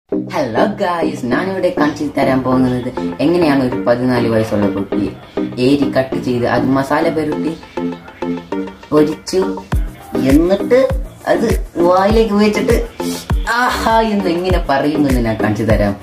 Hello guys ഞാനിവിടെ കാണിച്ചു തരാൻ പോകുന്നത് എങ്ങനെയാണ് ഒരു പതിനാല് വയസ്സുള്ള കുട്ടി ഏരി കട്ട് ചെയ്ത് അത് മസാല പെരുട്ടി പൊരിച്ചു എന്നിട്ട് അത് വായിലേക്ക് വെച്ചിട്ട് ആഹാ എന്ന് എങ്ങനെ പറയുമെന്ന് ഞാൻ കാണിച്ചു തരാം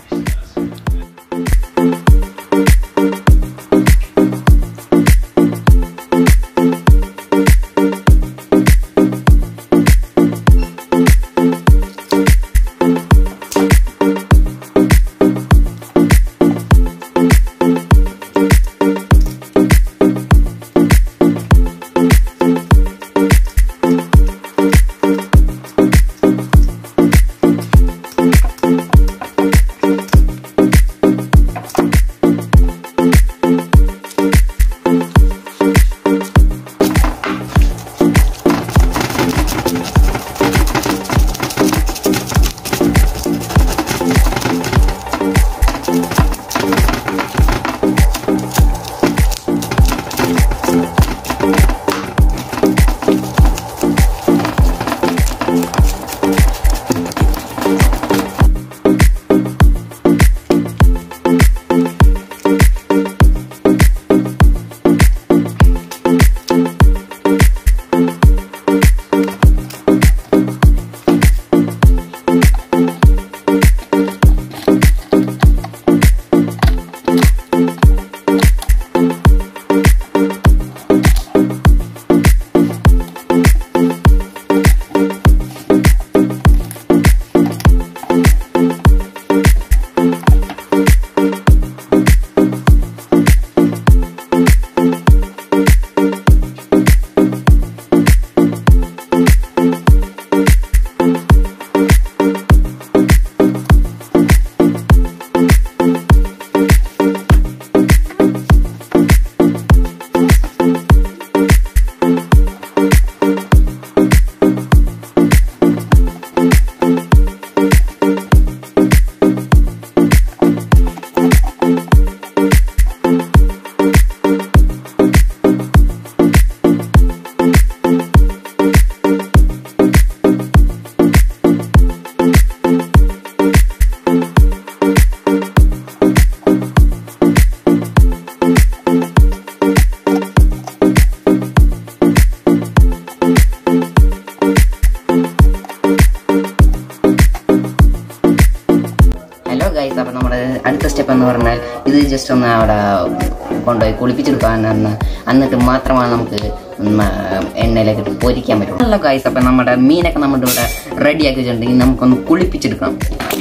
ഹലോ ഗൈസ് അപ്പൊ നമ്മുടെ അടുത്ത സ്റ്റെപ്പ് എന്ന് പറഞ്ഞാൽ ഇത് ജസ്റ്റ് ഒന്ന് അവിടെ കൊണ്ടുപോയി കുളിപ്പിച്ചെടുക്കാനാണ് എന്നിട്ട് മാത്രമാണ് നമുക്ക് ഉം, ആ, എണ്ണയിലേക്ക് ഇട്ട് പൊരിക്കാൻ പറ്റുള്ളൂ ഹലോ ഗൈസ് അപ്പൊ നമ്മുടെ മീനൊക്കെ നമ്മുടെ ഇവിടെ റെഡി ആക്കി വെച്ചിട്ടുണ്ടെങ്കിൽ നമുക്കൊന്ന് കുളിപ്പിച്ചെടുക്കണം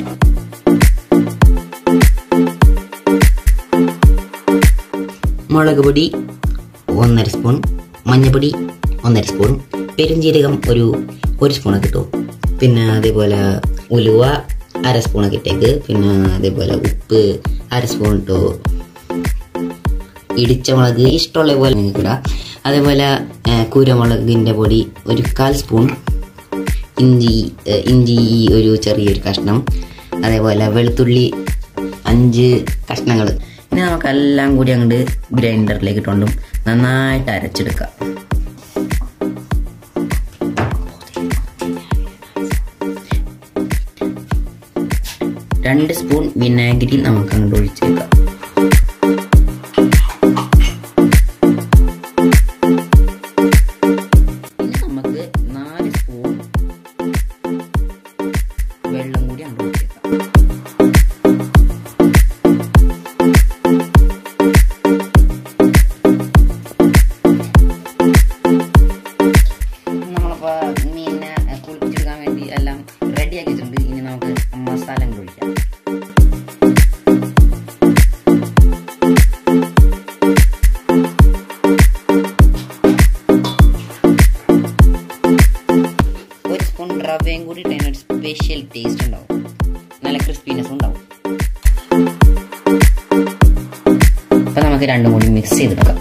മുളക് പൊടി ഒന്നര സ്പൂൺ മഞ്ഞപ്പൊടി ഒന്നര സ്പൂൺ പെരുംജീരകം ഒരു ഒരു സ്പൂണൊക്കെ ഇട്ടു പിന്നെ അതേപോലെ ഉലുവ അര സ്പൂണൊക്കെ ഇട്ടേക്ക് പിന്നെ അതേപോലെ ഉപ്പ് അര സ്പൂൺ ഇട്ടു ഇടിച്ച മുളക് ഇഷ്ടമുള്ള പോലെ നിങ്ങൾക്ക് ഇടാം അതേപോലെ ഏ, കുരുമുളകിൻ്റെ പൊടി ഒരു കാൽ സ്പൂൺ ഇഞ്ചി ഏ, ഇഞ്ചി ഒരു ചെറിയൊരു കഷ്ണം അതേപോലെ വെളുത്തുള്ളി അഞ്ച് കഷ്ണങ്ങൾ ഇനി നമുക്കെല്ലാം കൂടി അങ്ങോട്ട് ഗ്രൈൻഡറിലേക്ക് ഇട്ടുകൊണ്ടും നന്നായിട്ട് അരച്ചെടുക്കാം രണ്ട് സ്പൂൺ വിനാഗിരി നമുക്ക് അങ്ങോട്ട് ഒഴിച്ചേക്കാം ഇനി നമുക്ക് നാല് സ്പൂൺ വെള്ളം കൂടി അങ്ങോട്ട് ഒഴിച്ചേക്കാം നമ്മളിപ്പോ മീനിനെ കുളിപ്പിച്ചെടുക്കാൻ വേണ്ടി എല്ലാം റെഡിയാക്കി വെച്ചിട്ടുണ്ട് ഇനി നമുക്ക് മസാല അങ്ങോട്ട് ഒഴിക്കാം ഒരു സ്പൂൺ റവയും കൂടി ഇട്ടതിന് ഒരു സ്പെഷ്യൽ ടേസ്റ്റ് ഉണ്ടാവും നല്ല ക്രിസ്പിനെസ് ഉണ്ടാവും അപ്പൊ നമുക്ക് രണ്ടും കൂടി മിക്സ് ചെയ്തെടുക്കാം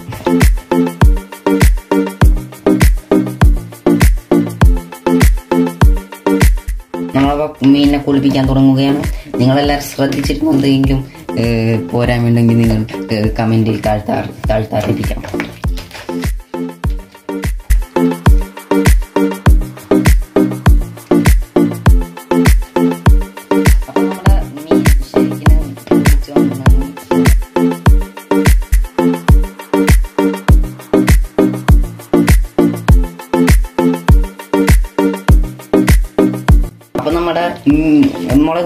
നമ്മളപ്പോൾ മീനിനെ കുളിപ്പിക്കാൻ തുടങ്ങുകയാണ് നിങ്ങളെല്ലാവരും ശ്രദ്ധിച്ചിരുന്നു എന്തെങ്കിലും ഏഹ്, പോരായ്മയുണ്ടെങ്കിൽ നിങ്ങൾ കമന്റിൽ താഴ്ത്താ താഴ്ത്താറിയിപ്പിക്കാം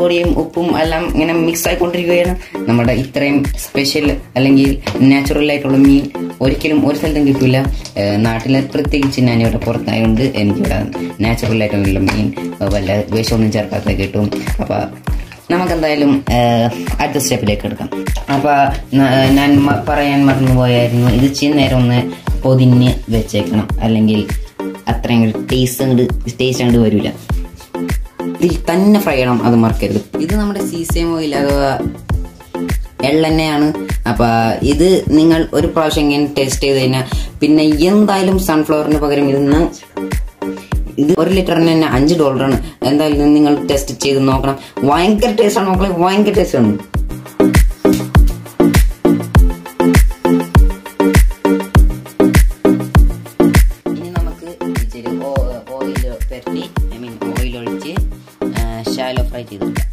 പൊടിയും ഉപ്പും എല്ലാം ഇങ്ങനെ മിക്സ് ആയിക്കൊണ്ടിരിക്കുകയാണ് നമ്മുടെ ഇത്രയും സ്പെഷ്യൽ അല്ലെങ്കിൽ നാച്ചുറൽ ആയിട്ടുള്ള മീൻ ഒരിക്കലും ഒരു സ്ഥലത്തും കിട്ടില്ല നാട്ടിലെ പ്രത്യേകിച്ച് ഞാൻ ഇവിടെ പുറത്തായതുകൊണ്ട് എനിക്കിവിടെ നാച്ചുറൽ ആയിട്ടുള്ള മീൻ ഏഹ് വല്ല വിഷമൊന്നും ചേർക്കാത്ത കിട്ടും അപ്പൊ നമുക്കെന്തായാലും ഏഹ്, അടുത്ത സ്റ്റെപ്പിലേക്ക് എടുക്കാം അപ്പൊ ന- ഞാൻ മ- പറയാൻ മറന്നുപോയായിരുന്നു ഇത് ഇച്ചിരി നേരം ഒന്ന് പൊതിഞ്ഞ് വെച്ചേക്കണം അല്ലെങ്കിൽ അത്രയും ടേസ്റ്റ് അങ്ങോട്ട് ടേസ്റ്റ് അങ്ങോട്ട് വരില്ല ഇതിൽ തന്നെ ഫ്രൈ ചെയ്യണം അത് മറക്കരുത് ഇത് നമ്മുടെ സീസേം ഓയിൽ അഥവാ എള്ളെണ്ണയാണ് അപ്പൊ ഇത് നിങ്ങൾ ഒരു പ്രാവശ്യം ഇങ്ങനെ ടേസ്റ്റ് ചെയ്ത് കഴിഞ്ഞാൽ പിന്നെ എന്തായാലും സൺഫ്ലവറിന് പകരം ഇന്ന് ഇത് ഒരു ലിറ്ററിന് തന്നെ അഞ്ച് ഡോളറാണ് എന്തായാലും ഇത് നിങ്ങൾ ടെസ്റ്റ് ചെയ്ത് നോക്കണം ഭയങ്കര ടേസ്റ്റ് ആണ് മക്കളെ ഭയങ്കര ടേസ്റ്റ് ആണ് ഇനി നമുക്ക് ഇച്ചിരി ഓയിൽ പെരട്ടി ഐ മീൻ ഓയിൽ ഒഴിച്ച് ഷാലോ ഫ്രൈ ചെയ്തെടുക്കാം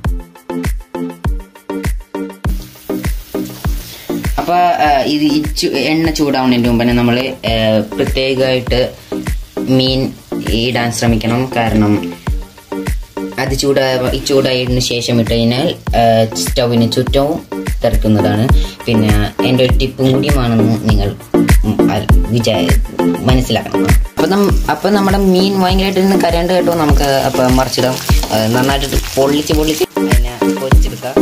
അപ്പൊ ആ, ഇത് ഈ ചു- എണ്ണ ചൂടാവുന്നതിന് മുമ്പ് തന്നെ നമ്മൾ പ്രത്യേകമായിട്ട് മീൻ ഇടാൻ ശ്രമിക്കണം കാരണം അത് ചൂടാ ഈ ചൂടായതിനു ശേഷം ഇട്ട് കഴിഞ്ഞാൽ ആ, സ്റ്റൗവിന് ചുറ്റവും തെറിക്കുന്നതാണ് പിന്നെ എൻ്റെ ഒരു ടിപ്പും കൂടിയുമാണെന്ന് നിങ്ങൾ ഉം, അൽ- വിചാ മനസ്സിലാക്കണം അപ്പൊ നം അപ്പൊ നമ്മുടെ മീൻ ഭയങ്കരമായിട്ട് ഇന്ന് കരണ്ട് കേട്ടോ നമുക്ക് അപ്പൊ മറിച്ചിടാം ആ, നന്നായിട്ട് പൊള്ളിച്ച് പൊള്ളിച്ച് അതിനെ പൊരിച്ചെടുക്കാം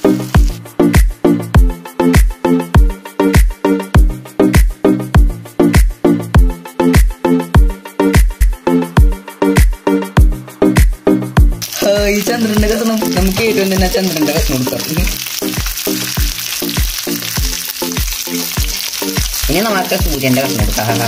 ഈ ചന്ദ്രന്റെ കഥ നമുക്ക് ഏറ്റവും തന്നെ ചന്ദ്രന്റെ കഥ കൊടുക്കാം ഇനി നമുക്ക് സൂര്യന്റെ കഥ കൊടുക്കാം ഹാ, ഹാ.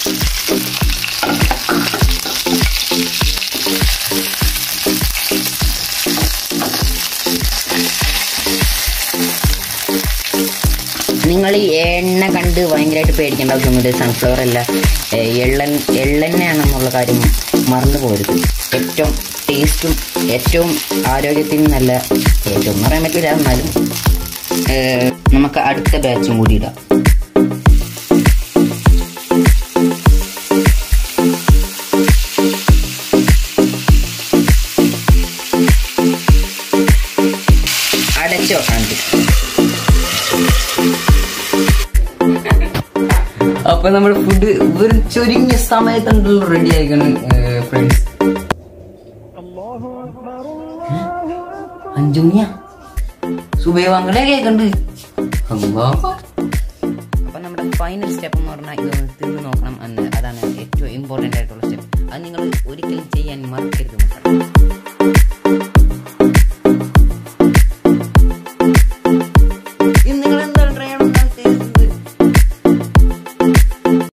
നിങ്ങൾ ഈ എണ്ണ കണ്ട് ഭയങ്കരമായിട്ട് പേടിക്കേണ്ട ആവശ്യമൊന്നുമില്ല സൺഫ്ലവർ അല്ല ഏ, എള്ളൻ എള്ളെണ്ണയാണെന്നുള്ള കാര്യം മറന്നു പോകരുത് ഏറ്റവും ടേസ്റ്റും ഏറ്റവും ആരോഗ്യത്തിനും നല്ല ഏറ്റവും എന്ന് പറയാൻ പറ്റില്ല എന്നാലും ഏ, നമുക്ക് അടുത്ത ബാച്ചും കൂടി ഇടാം അടച്ചോ കണ്ടു അപ്പൊ നമ്മുടെ ഫുഡ് ഒരു ചുരുങ്ങിയ സമയത്തുണ്ടല്ലോ റെഡി ആയിക്കണം ഫ്രണ്ട്സ് അഞ്ചുമണിയാ സുബേ വങ്ങളെ കേക്കണ്ട് അപ്പൊ നമ്മുടെ ഫൈനൽ സ്റ്റെപ്പ് എന്ന് പറഞ്ഞാൽ ഇതൊന്ന് തിന്ന് നോക്കണം എന്ന് അതാണ് ഏറ്റവും ഇമ്പോർട്ടന്റ് ആയിട്ടുള്ള സ്റ്റെപ്പ് അത് നിങ്ങൾ ഒരിക്കലും ചെയ്യാൻ മറക്കരുത് മക്കളെ